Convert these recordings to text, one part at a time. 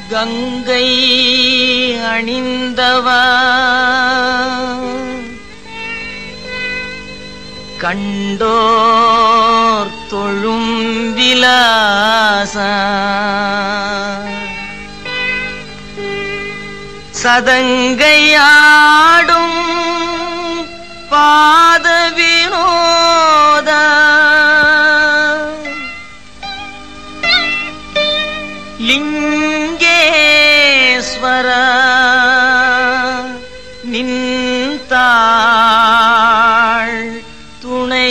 கங்கை அணிந்தவா கண்டோர் தொழும் விலாசா சதங்கையாடும் பாத வினோத லிங்கேஸ்வர நின்றாள் துணை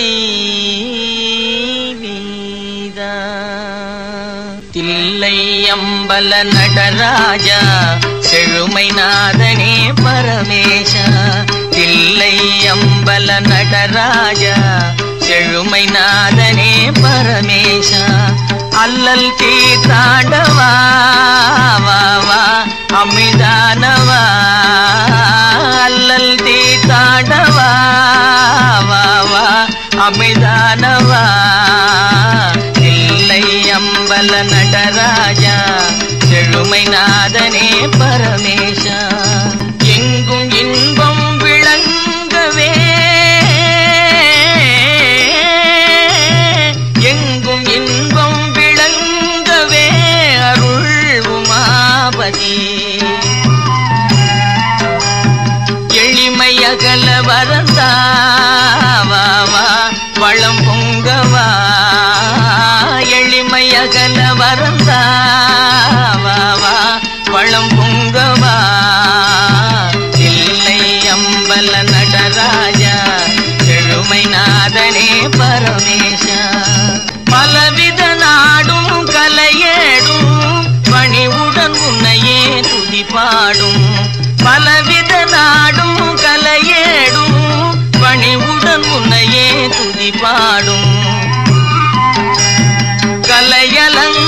வீத தில்லை அம்பல நடராஜா செழுமை நாதனே பரமேஷா தில்லை அம்பல நடராஜா செழுமை நாதனே பரமேஷா அல்லல் தீர்த்தாண்டவா வா வா அமிதானவா அல்லல் தீர்த்தாண்டவா வா வா அமிதானவா இல்லை அம்பல நடராஜா செழுமை நாதனே பரமேஷா எங்கும் இன்பம் விளங்கவே எங்கும் இன்பம் விளங்கவே அருள் உமாபதி எளிமையகல வரந்தாவா வளம் பொங்கவா எளிமையகல வரந்தாவா வளம் பொங்கவா இல்லை அம்பல நடராஜா செழுமை நாதனே பரமேஷா பலவித நாடும் கலையேடும் பணிவுடன் உன்னையே துதிப்பாடும் பலவித நாடும் கலையேடும் பணிவுடன் உன்னையே துதிப்பாடும் கலையலங்க